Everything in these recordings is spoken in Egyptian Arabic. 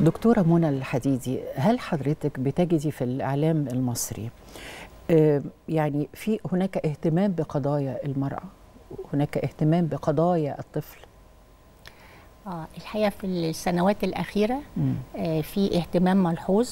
دكتورة منى الحديدي هل حضرتك بتجدي في الإعلام المصري آه، يعني في هناك اهتمام بقضايا المرأة هناك اهتمام بقضايا الطفل آه الحقيقه في السنوات الاخيره مم. آه في اهتمام ملحوظ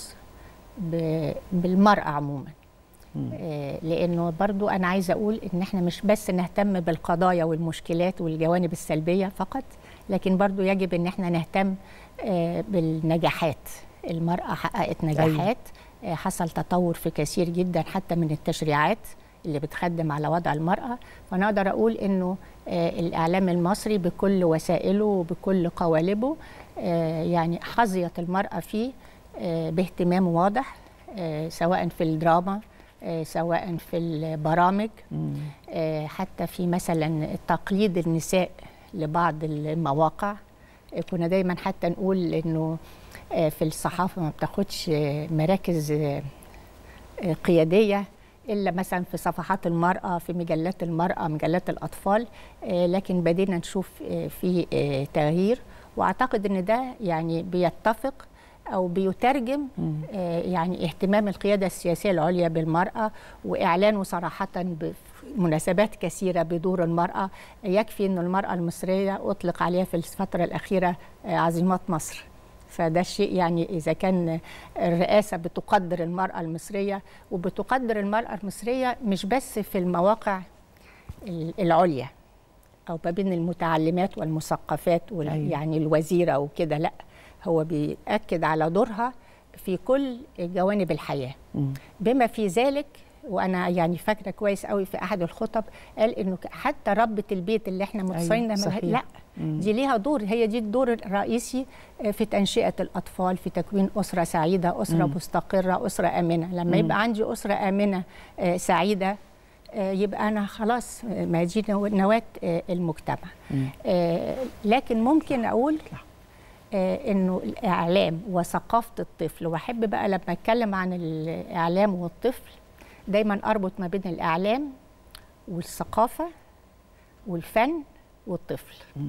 ب- بالمراه عموما مم. آه لانه برضو انا عايزه اقول ان احنا مش بس نهتم بالقضايا والمشكلات والجوانب السلبيه فقط لكن برضو يجب ان احنا نهتم آه بالنجاحات المراه حققت نجاحات آه حصل تطور في كثير جدا حتى من التشريعات اللي بتخدم على وضع المرأة فأنا أقدر أقول إنه آه، الإعلام المصري بكل وسائله وبكل قوالبه آه، يعني حظيت المرأة فيه آه، باهتمام واضح آه، سواء في الدراما آه، سواء في البرامج مم. آه، حتى في مثلا تقليد النساء لبعض المواقع آه، كنا دايما حتى نقول انه آه، في الصحافه ما بتاخدش آه، مراكز آه، آه، قياديه الا مثلا في صفحات المراه في مجلات المراه مجلات الاطفال آه، لكن بدينا نشوف آه، في آه، تغيير واعتقد ان ده يعني بيتفق او بيترجم مم. آه، يعني اهتمام القياده السياسيه العليا بالمراه واعلانه صراحه بمناسبات كثيره بدور المراه يكفي ان المراه المصريه اطلق عليها في الفتره الاخيره آه، عظيمات مصر فده الشيء يعني اذا كان الرئاسه بتقدر المراه المصريه وبتقدر المراه المصريه مش بس في المواقع ال- العليا او ما بين المتعلمات والمثقفات وال- أيوة. يعني الوزيره وكده لا هو بيأكد على دورها في كل جوانب الحياه مم. بما في ذلك وانا يعني فاكره كويس قوي في احد الخطب قال انه ك- حتى ربة البيت اللي احنا متصينه صحيح. لا مم. دي ليها دور هي دي الدور الرئيسي آه، في تنشئه الاطفال في تكوين اسره سعيده اسره مم. مستقره اسره امنه لما مم. يبقى عندي اسره امنه آه، سعيده آه، يبقى انا خلاص آه، ما دي نو- نواه آه، المجتمع مم. آه، لكن ممكن اقول آه، انه الاعلام وثقافه الطفل واحب بقى لما اتكلم عن الاعلام والطفل دايما اربط ما بين الاعلام والثقافه والفن والطفل